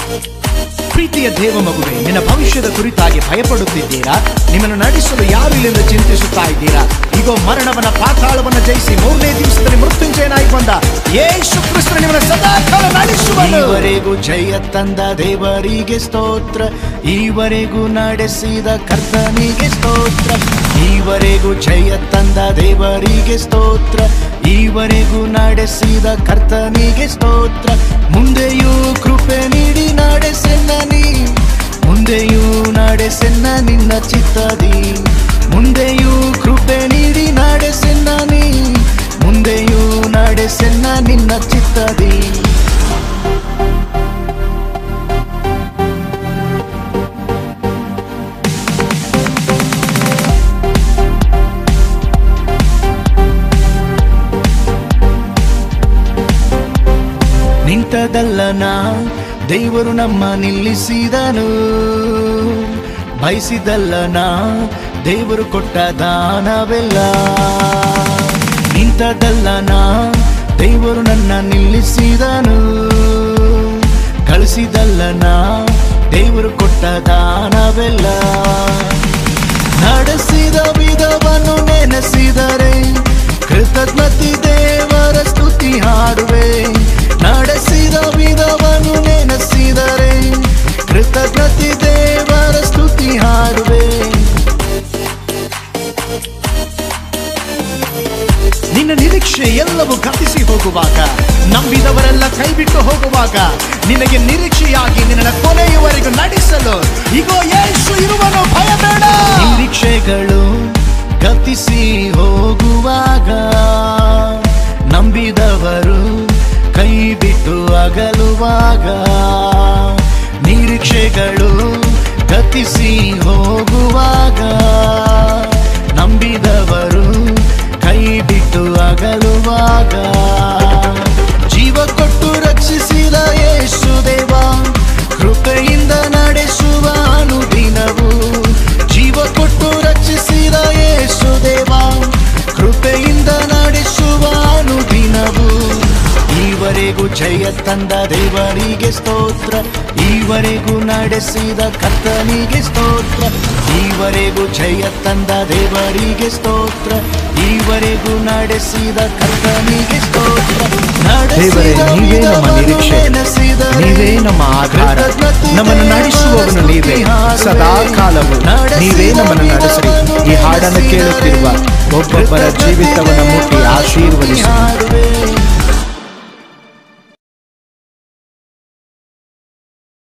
ಪ್ರೀತಿಯ ದೇವ ಮಗುವೆ ನಿನ್ನ ಭವಿಷ್ಯದ ಕುರಿತಾಗಿ ಭಯಪಡುತ್ತಿದ್ದೀರಾ ನಿಮ್ಮನ್ನು ನಡೆಸಲು ಯಾರು ಇಲ್ಲಿಂದ ಚಿಂತಿಸುತ್ತಾ ಇದ್ದೀರಾ ಈಗ ಮರಣವನ್ನ ಪಾತಾಳವನ್ನ ಜಯಿಸಿ ಮೂರನೇ ದಿವಸದಲ್ಲಿ ಮೃತ್ಯುಂಜಯನಾಗಿ ಬಂದ ಯೇಸು ಕ್ರಿಸ್ತ ನಿಮ್ಮನ್ನು ಸದಾಕಾಲ ನಡೆಸುವನು ಈವರೆಗೂ ಜಯ ತಂದ ದೇವರಿಗೆ ಸ್ತೋತ್ರ ಈವರೆಗೂ ನಡೆಸಿದ ಕರ್ತನಿಗೆ ಸ್ತೋತ್ರ ಈವರೆಗೂ ಜಯ ತಂದ ದೇವರಿಗೆ ಸ್ತೋತ್ರ ಈವರೆಗೂ ನಡೆಸಿದ ಕರ್ತನಿಗೆ ಸ್ತೋತ್ರ ಮುಂದೆಯೂ ಕೃಪೆ ನೀಡಿ ನಡೆಸೆನ್ನ ನೀ ಮುಂದೆಯೂ ನಡೆಸೆನ್ನ ನಿನ್ನ ಚಿತ್ತದಿ ಮುಂದೆಯೂ ಕೃಪೆ ನೀಡಿ ನಡೆಸೆನ್ನ ನೀ ಮುಂದೆಯೂ ನಡೆಸೆನ್ನ ನಿನ್ನ ಚಿತ್ತದಿ ನಿಂತದಲ್ಲನ ದೇವರು ನಮ್ಮ ನಿಲ್ಲಿಸಿದನು ಬಯಸಿದಲ್ಲನ ದೇವರು ಕೊಟ್ಟ ದಾನವೆಲ್ಲ ನಿಂತದಲ್ಲನ ದೇವರು ನನ್ನ ನಿಲ್ಲಿಸಿದನು ಕಳಿಸಿದಲ್ಲನ ದೇವರು ಕೊಟ್ಟ ದಾನವೆಲ್ಲ ನಡೆಸಿದ ವಿಧವನ್ನು ನೆನೆಸಿದರೆ ಕೃತಜ್ಞತೆ ದೇವರ ಸ್ತುತಿ ಹಾಡುವೆ ನಡೆಸಿದ ವಿಧವನ್ನು ನೆನೆಸಿದರೆ ಕೃತಜ್ಞತೆ ದೇವರ ಸ್ತುತಿ ಹಾಡುವೆ ನಿನ್ನ ನಿರೀಕ್ಷೆ ಎಲ್ಲವೂ ಗತಿಸಿ ಹೋಗುವಾಗ ನಂಬಿದವರೆಲ್ಲ ಕೈಬಿಟ್ಟು ಹೋಗುವಾಗ ನಿನಗೆ ನಿರೀಕ್ಷೆಯಾಗಿ ನಿನ್ನ ಕೊನೆಯವರೆಗೂ ನಡೆಸಲು ಈಗೋ ಯೇಸು ಇರುವನು ಭಯಬೇಡ ನಿರೀಕ್ಷೆಗಳು ಗತಿಸಿ ಹೋಗುವಾಗ ನಂಬಿದವರು ಕೈ ಬಿಟ್ಟು ಅಗಲುವಾಗ ನಿರೀಕ್ಷೆಗಳು ಗತಿಸಿ ಹೋಗುವಾಗ ನಂಬಿದವರು ಕೈ ಬಿಟ್ಟು ಅಗಲುವಾಗ ಜೀವ ಕೊಟ್ಟು ರಕ್ಷಿಸಿದ ಯೇಸು ದೇವ ಕೃಪೆಯಿಂದ ನಡೆಸುವ ಅನುದಿನವು ಜೀವ ಕೊಟ್ಟು ರಕ್ಷಿಸಿದ ಯೇಸು ದೇವ ಕೃಪೆಯಿಂದ ನಡೆಸುವ ಅನುದಿನವು ಈವರೆಗೂ ಜಯ ತಂದ ದೇವರಿಗೆ ಸ್ತೋತ್ರ ಈವರೆಗೂ ನಡೆಸಿದ ಕರ್ತನಿಗೆ ಸ್ತೋತ್ರ ಈವರೆಗೂ ಜಯ ತಂದ ದೇವರಿಗೆ ಸ್ತೋತ್ರ ಈವರೆಗೂ ನಡೆಸಿದ ಕರ್ತನಿಗೆ ಸ್ತೋತ್ರ ದೇವರೇ, ನೀವೇ ನಮ್ಮ ನಿರೀಕ್ಷೆ. ನೀವೇ ನಮ್ಮ ಆಧಾರ. ನಮ್ಮನ್ನು ನಡೆಸುವವನು ನೀವೇ. ಸದಾ ಕಾಲವು ನೀವೇ ನಮ್ಮನ್ನು ನಡೆಸಿರಿ. ಈ ಹಾಡನ್ನು ಕೇಳುತ್ತಿರುವ ಒಬ್ಬೊಬ್ಬರ ಜೀವಿತವನ್ನು ಮುಟ್ಟಿ ಆಶೀರ್ವದಿಸಿ. ಹಾಡುವೆ